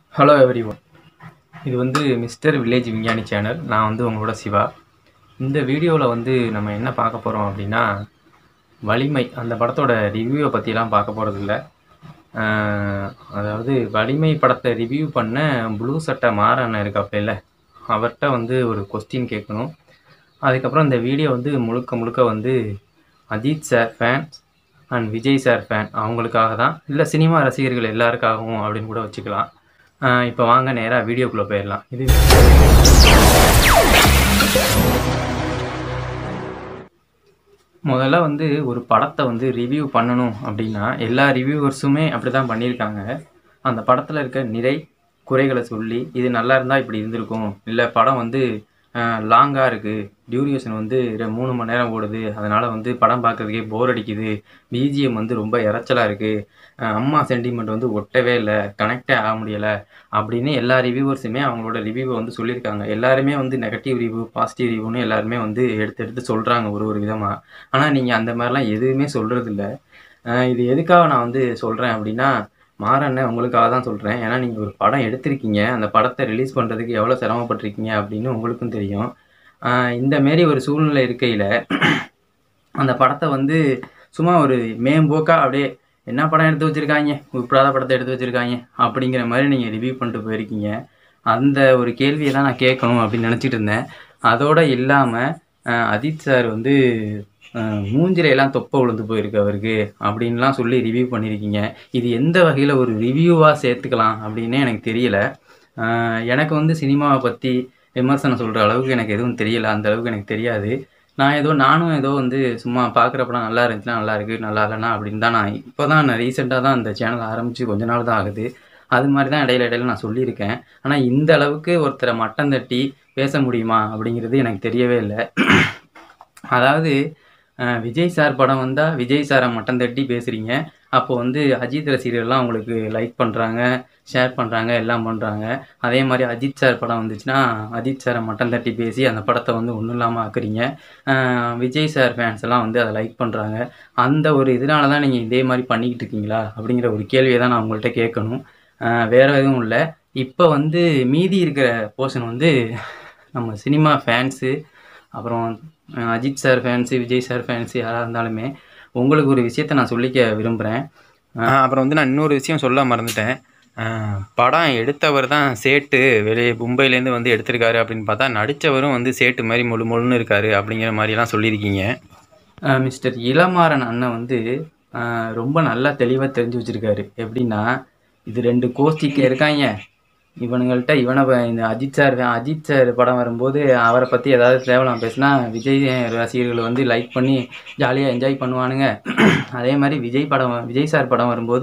hello every one இது வந்து mister village விஞ்ஞானி சேனல் நான் வந்து உங்களோட சிவா இந்த வீடியோவில் வந்து நம்ம என்ன பார்க்க போகிறோம் அப்படின்னா வலிமை அந்த படத்தோட ரிவ்யூவை பற்றிலாம் பார்க்க போகிறதில்ல அதாவது வலிமை படத்தை ரிவ்யூ பண்ண ப்ளூ சட்டை மாறண்ணன் இருக்காப்ல அவர்கிட்ட வந்து ஒரு கொஸ்டின் கேட்கணும் அதுக்கப்புறம் இந்த வீடியோ வந்து முழுக்க முழுக்க வந்து Ajith sir fans and Vijay sir fan அவங்களுக்காக தான் இல்லை சினிமா ரசிகர்கள் எல்லாருக்காகவும் அப்படின்னு கூட வச்சுக்கலாம் இப்போ வாங்க நேராக வீடியோக்குள்ளே போயிடலாம் இது முதல்ல வந்து ஒரு படத்தை வந்து ரிவ்யூ பண்ணணும் அப்படின்னா எல்லா ரிவ்யூவர்ஸுமே அப்படி தான் பண்ணியிருக்காங்க அந்த படத்தில் இருக்க நிறை குறைகளை சொல்லி இது நல்லா இருந்தால் இப்படி இருந்திருக்கும் இல்லை படம் வந்து லாங்காக இருக்குது டியூரேஷன் வந்து ரெ- மூணு மணி நேரம் ஓடுது அதனால் வந்து படம் பார்க்கறதுக்கே போர் அடிக்குது பிஜிஎம் வந்து ரொம்ப இறைச்சலாக இருக்குது அம்மா சென்டிமெண்ட் வந்து ஒட்டவே இல்லை கனெக்டே ஆக முடியலை அப்படின்னு எல்லா ரிவ்யூவர்ஸுமே அவங்களோட ரிவ்யூவை வந்து சொல்லியிருக்காங்க எல்லாருமே வந்து நெகட்டிவ் ரிவ்யூ பாசிட்டிவ் ரிவ்யூன்னு எல்லாருமே வந்து எடுத்து எடுத்து சொல்கிறாங்க ஒரு ஒரு விதமாக ஆனால் நீங்கள் அந்த மாதிரிலாம் எதுவுமே சொல்கிறதில்ல இது எதுக்காக நான் வந்து சொல்கிறேன் அப்படின்னா மாறண்ண உங்களுக்காக தான் சொல்கிறேன் ஏன்னா நீங்கள் ஒரு படம் எடுத்திருக்கீங்க அந்த படத்தை ரிலீஸ் பண்ணுறதுக்கு எவ்வளோ சிரமப்பட்டிருக்கீங்க அப்படின்னு உங்களுக்கும் தெரியும் ஆஹ் இந்த மாரி ஒரு சூழ்நிலை இருக்கையில் அந்த படத்தை வந்து சும்மா ஒரு மேம்போக்கா அப்படியே என்ன படம் எடுத்து வச்சுருக்காங்க உருப்படாத படத்தை எடுத்து வச்சுருக்காங்க அப்படிங்கிற மாதிரி நீங்கள் ரிவ்யூ பண்ணிட்டு போயிருக்கீங்க அந்த ஒரு கேள்வியை தான் நான் கேட்கணும் அப்படின்னு நினச்சிட்டு இருந்தேன் அதோட இல்லாமல் அஜித் சார் வந்து அஹ், மூஞ்சில எல்லாம் தொப்பை விழுந்து போயிருக்கு அவருக்கு அப்படின்லாம் சொல்லி ரிவ்யூ பண்ணியிருக்கீங்க இது எந்த வகையில் ஒரு ரிவ்யூவாக சேர்த்துக்கலாம் அப்படின்னே எனக்கு தெரியல அஹ், எனக்கு வந்து சினிமாவை பற்றி விமர்சனம் சொல்கிற அளவுக்கு எனக்கு எதுவும் தெரியல அந்த அளவுக்கு எனக்கு தெரியாது நான் ஏதோ நானும் ஏதோ வந்து சும்மா பார்க்குற படம் நல்லா இருந்துச்சுன்னா நல்லா இருக்கு நல்லா இல்லைனா அப்படின்னு தான் நான் இப்போ தான் நான் ரீசெண்டாக தான் இந்த சேனல் ஆரம்பித்து கொஞ்ச நாள் தான் ஆகுது அது மாதிரி தான் இடையில இடையில நான் சொல்லியிருக்கேன் ஆனால் இந்த அளவுக்கு ஒருத்தரை மட்டம் தட்டி பேச முடியுமா அப்படிங்கிறது எனக்கு தெரியவே இல்லை அதாவது அஹ், விஜய் சார் படம் வந்தால் விஜய் சாரை மட்டம் தட்டி பேசுகிறீங்க அப்போ வந்து அஜித் ரசிகர்கள்லாம் உங்களுக்கு லைக் பண்ணுறாங்க ஷேர் பண்ணுறாங்க எல்லாம் பண்ணுறாங்க அதே மாதிரி அஜித் சார் படம் வந்துச்சுன்னா அஜித் சாரை மட்டம் தட்டி பேசி அந்த படத்தை வந்து ஒன்றும் இல்லாமல் ஆக்குறீங்க அஹ், விஜய் சார் ஃபேன்ஸ் எல்லாம் வந்து அதை லைக் பண்ணுறாங்க அந்த ஒரு இதனால தான் நீங்கள் இதே மாதிரி பண்ணிக்கிட்டு இருக்கீங்களா அப்படிங்கிற ஒரு கேள்வியை தான் நான் உங்கள்கிட்ட கேட்கணும் அஹ், வேற எதுவும் இல்லை இப்போ வந்து மீதி இருக்கிற போர்ஷன் வந்து நம்ம சினிமா ஃபேன்ஸு அப்புறம் அஹ், Ajith sir fans Vijay sir fans யாராக இருந்தாலுமே உங்களுக்கு ஒரு விஷயத்தை நான் சொல்லிக்க விரும்புகிறேன் அப்புறம் வந்து நான் இன்னொரு விஷயம் சொல்ல மறந்துட்டேன் அஹ், படம் எடுத்தவர் தான் சேட்டு வெளியே மும்பைலேருந்து வந்து எடுத்திருக்காரு அப்படின்னு பார்த்தா நடித்தவரும் வந்து சேட்டு மாதிரி முழு முழுன்னு இருக்காரு அப்படிங்கிற மாதிரிலாம் சொல்லியிருக்கீங்க அஹ், மிஸ்டர் இளமாறன் அண்ணன் வந்து அஹ், ரொம்ப நல்லா தெளிவாக தெரிஞ்சு வச்சுருக்காரு எப்படின்னா இது ரெண்டு கோஷ்டிக்கு இருக்காங்க இவனுங்கள்ட்ட இவனை ப- இந்த அஜித் சார் அஜித் சார் படம் வரும்போது அவரை பற்றி ஏதாவது தேவலாம் பேசினா விஜய் ரசிகர்கள் வந்து லைக் பண்ணி ஜாலியாக என்ஜாய் பண்ணுவானுங்க அதே மாதிரி விஜய் படம் விஜய் சார் படம் வரும்போது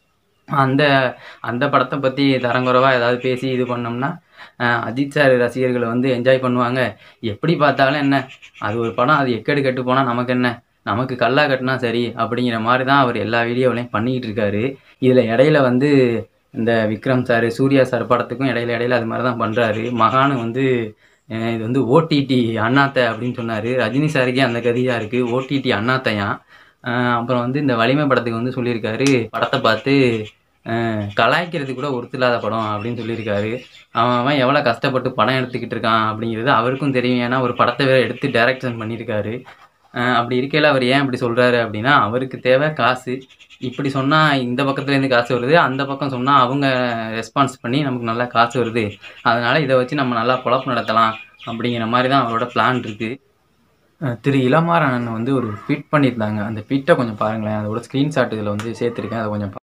அந்த அந்த படத்தை பற்றி தரங்குறவா ஏதாவது பேசி இது பண்ணோம்னா அஹ், அஜித் சார் ரசிகர்கள் வந்து என்ஜாய் பண்ணுவாங்க எப்படி பார்த்தாலும் என்ன அது ஒரு படம் அது எக்கேடு கெட்டு போனால் நமக்கு என்ன நமக்கு கல்லா கட்டினா சரி அப்படிங்கிற மாதிரி தான் அவர் எல்லா வீடியோவிலையும் பண்ணிக்கிட்டு இருக்காரு இதில் இடையில வந்து இந்த விக்ரம் சார் சூர்யா சார் படத்துக்கும் இடையில இடையில அது மாதிரி தான் பண்ணுறாரு மகானு வந்து அஹ், இது வந்து ஓடிடி அண்ணாத்தை அப்படின்னு சொன்னார் ரஜினி சாருக்கே அந்த கதியாக இருக்குது ஓடிடி அண்ணாத்தையான் அஹ், அப்புறம் வந்து இந்த வலிமை படத்துக்கு வந்து சொல்லியிருக்காரு படத்தை பார்த்து அஹ், கலாய்க்கிறது கூட ஒருத்தில்லாத படம் அப்படின்னு சொல்லியிருக்காரு அவன் அவன் எவ்வளோ கஷ்டப்பட்டு படம் எடுத்துக்கிட்டு இருக்கான் அப்படிங்கிறது அவருக்கும் தெரியும் ஏன்னா ஒரு படத்தை வேற எடுத்து டைரக்ஷன் பண்ணியிருக்காரு அஹ், அப்படி இருக்கையில் அவர் ஏன் இப்படி சொல்கிறாரு அப்படின்னா அவருக்கு தேவை காசு இப்படி சொன்னால் இந்த பக்கத்துலேருந்து காசு வருது அந்த பக்கம் சொன்னால் அவங்க ரெஸ்பான்ஸ் பண்ணி நமக்கு நல்லா காசு வருது அதனால் இதை வச்சு நம்ம நல்லா பொழப்பு நடத்தலாம் அப்படிங்கிற மாதிரி தான் அவரோட பிளான் இருக்குது அஹ் திரு இளமாறன் வந்து ஒரு ட்வீட் பண்ணியிருந்தாங்க அந்த ட்வீட்டை கொஞ்சம் பாருங்களேன் அதோட ஸ்க்ரீன்ஷாட் இதில் வந்து சேர்த்துருக்கேன் அதை கொஞ்சம் பா-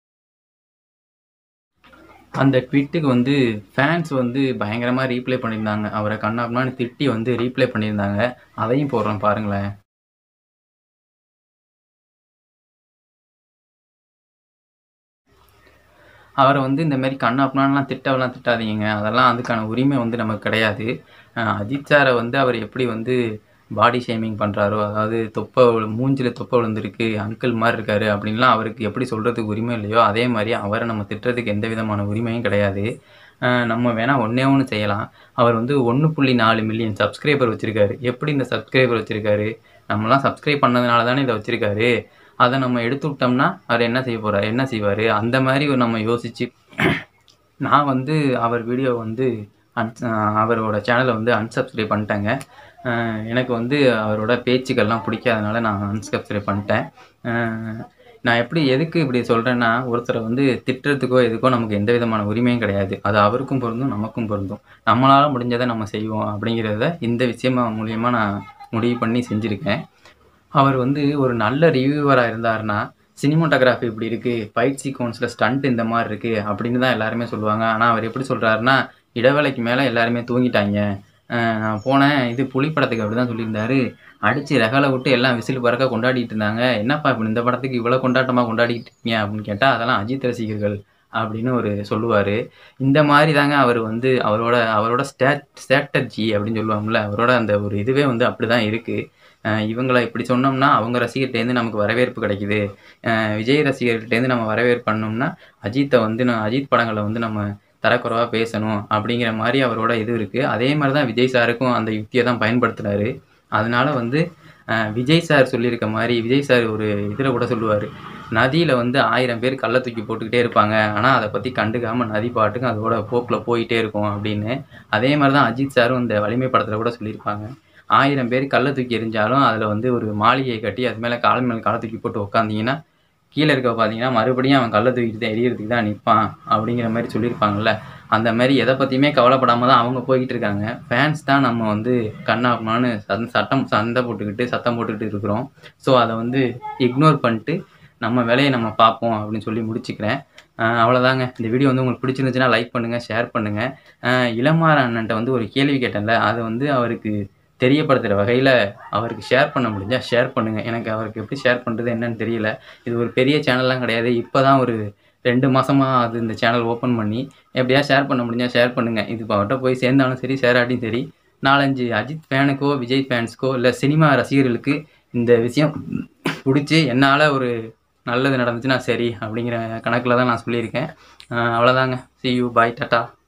அந்த ட்வீட்டுக்கு வந்து ஃபேன்ஸ் வந்து பயங்கரமாக ரீப்ளை பண்ணியிருந்தாங்க அவரை கண்ணாப்னான்னு திட்டி வந்து ரீப்ளை பண்ணியிருந்தாங்க அதையும் போடுறேன் பாருங்களேன் அவரை வந்து இந்த மாதிரி கண்ணாப்னான்லாம் திட்டவெல்லாம் திட்டாதீங்க அதெல்லாம் அதுக்கான உரிமை வந்து நமக்கு கிடையாது அஹ் அஜித் சாரை வந்து அவர் எப்படி வந்து பாடி ஷேமிங் பண்ணுறாரோ அதாவது தொப்பை விழு- மூஞ்சில தொப்பை விழுந்திருக்கு அங்கிள் மாதிரி இருக்காரு அப்படின்லாம் அவருக்கு எப்படி சொல்கிறதுக்கு உரிமை இல்லையோ அதே மாதிரி அவரை நம்ம திட்டுறதுக்கு எந்த விதமான உரிமையும் கிடையாது அஹ் நம்ம வேணால் ஒன்றே ஒன்று செய்யலாம் அவர் வந்து ஒன்று புள்ளி நாலு மில்லியன் சப்ஸ்கிரைபர் வச்சுருக்காரு எப்படி இந்த சப்ஸ்கிரைபர் வச்சுருக்காரு நம்மலாம் சப்ஸ்கிரைப் பண்ணதுனால தானே இதை வச்சுருக்காரு அதை நம்ம எடுத்து விட்டோம்னா அவர் என்ன செய்ய போகிறார் என்ன செய்வார் அந்த மாதிரி ஒரு நம்ம யோசித்து நான் வந்து அவர் வீடியோ வந்து அன் அவரோட சேனலை வந்து அன்சப்ஸ்கிரைப் பண்ணிட்டேங்க அஹ் எனக்கு வந்து அவரோட பேச்சுக்கள்லாம் பிடிக்காதனால நான் அன்சப்ஸ்கிரைப் பண்ணிட்டேன் அஹ் நான் எப்படி எதுக்கு இப்படி சொல்கிறேன்னா ஒருத்தரை வந்து திட்டுறதுக்கோ எதுக்கோ நமக்கு எந்த விதமான உரிமையும் கிடையாது அது அவருக்கும் பொருந்தும் நமக்கும் பொருந்தும் நம்மளால் முடிஞ்சதை நம்ம செய்வோம் அப்படிங்கிறத இந்த விஷயமா மூலியமாக நான் முடிவு பண்ணி செஞ்சுருக்கேன் அவர் வந்து ஒரு நல்ல ரிவ்யூவராக இருந்தாருன்னா சினிமோட்டோகிராஃபி இப்படி இருக்குது ஃபைட் சீக்வன்ஸில் ஸ்டண்ட் இந்த மாதிரி இருக்குது அப்படின்னு தான் எல்லாருமே சொல்லுவாங்க ஆனால் அவர் எப்படி சொல்கிறாருன்னா இடைவேளைக்கு மேலே எல்லாருமே தூங்கிட்டாங்க அஹ் நான் போனேன் இது புலி படத்துக்கு அப்படி தான் சொல்லியிருந்தாரு அடித்து ரகலை விட்டு எல்லாம் விசில் பறக்க கொண்டாடிட்டு இருந்தாங்க என்னப்பா இப்போ இந்த படத்துக்கு இவ்வளோ கொண்டாட்டமாக கொண்டாடிட்டு இருக்கீங்க அப்படின்னு கேட்டால் அதெல்லாம் அஜித் ரசிகர்கள் அப்படின்னு ஒரு சொல்லுவார் இந்த மாதிரி தாங்க அவர் வந்து அவரோட அவரோட ஸ்டேட் ஸ்ட்ராட்டஜி அப்படின்னு சொல்லுவாங்கள்ல அவரோட அந்த ஒரு இதுவே வந்து அப்படி தான் இருக்குது இவங்களை இப்படி சொன்னோம்னா அவங்க ரசிகர்கிட்டேருந்து நமக்கு வரவேற்பு கிடைக்குது அஹ் விஜய் ரசிகர்கிட்டேருந்து நம்ம வரவேற்பு பண்ணோம்னா அஜித்தை வந்து நான் அஜித் படங்களை வந்து நம்ம தரக்குறைவாக பேசணும் அப்படிங்கிற மாதிரி அவரோட இது இருக்குது அதே மாதிரி தான் விஜய் சாருக்கும் அந்த யுக்தியை தான் பயன்படுத்துனாரு அதனால வந்து அஹ், விஜய் சார் சொல்லியிருக்க மாதிரி விஜய் சார் ஒரு இதில் கூட சொல்லுவார் நதியில் வந்து ஆயிரம் பேர் கல்லை தூக்கி போட்டுக்கிட்டே இருப்பாங்க ஆனால் அதை பற்றி கண்டுக்காமல் நதி பாட்டுக்கும் அதோட போக்கில் போயிட்டே இருக்கும் அப்படின்னு அதே மாதிரி தான் அஜித் சாரும் இந்த வலிமை படத்தில் கூட சொல்லியிருப்பாங்க ஆயிரம் பேர் கல்லை தூக்கி எறிஞ்சாலும் அதில் வந்து ஒரு மாளிகையை கட்டி அது மேலே கால் மேலே காலை தூக்கி போட்டு உட்காந்தீங்கன்னா கீழே இருக்க பார்த்தீங்கன்னா மறுபடியும் அவன் கல்லை தூக்கிட்டு தான் எரியறதுக்கு தான் நிற்பான் அப்படிங்கிற மாதிரி சொல்லியிருப்பாங்கல்ல அந்த மாதிரி எதை பற்றியுமே கவலைப்படாமல் தான் அவங்க போய்கிட்டு இருக்காங்க ஃபேன்ஸ் தான் நம்ம வந்து கண்ணாப்னான்னு சந் சட்டம் சண்டை போட்டுக்கிட்டு சத்தம் போட்டுக்கிட்டு இருக்கிறோம் ஸோ அதை வந்து இக்னோர் பண்ணிட்டு நம்ம வேலையை நம்ம பார்ப்போம் அப்படின்னு சொல்லி முடிச்சுக்கிறேன் அஹ் அவ்வளோதாங்க இந்த வீடியோ வந்து உங்களுக்கு பிடிச்சிருந்துச்சுன்னா லைக் பண்ணுங்கள் ஷேர் பண்ணுங்கள் இளமாற அண்ணன்ட்ட வந்து ஒரு கேள்வி கேட்டேன்ல அதை வந்து அவருக்கு தெரியப்படுத்துகிற வகையில் அவருக்கு ஷேர் பண்ண முடிஞ்சால் ஷேர் பண்ணுங்கள் எனக்கு அவருக்கு எப்படி ஷேர் பண்ணுறது என்னன்னு தெரியல இது ஒரு பெரிய சேனல்லாம் கிடையாது இப்போ தான் ஒரு ரெண்டு மாதமாக அது இந்த சேனல் ஓப்பன் பண்ணி எப்படியா ஷேர் பண்ண முடிஞ்சால் ஷேர் பண்ணுங்கள் இது இப்போ அவர்கிட்ட போய் சேர்ந்தாலும் சரி சேராட்டியும் சரி நாலஞ்சு அஜித் ஃபேனுக்கோ விஜய் ஃபேன்ஸ்க்கோ இல்லை சினிமா ரசிகர்களுக்கு இந்த விஷயம் பிடிச்சி என்னால் ஒரு நல்லது நடந்துச்சுன்னா சரி அப்படிங்கிற கணக்கில் தான் நான் சொல்லியிருக்கேன் அஹ் அவ்வளோதாங்க see you bye டாட்டா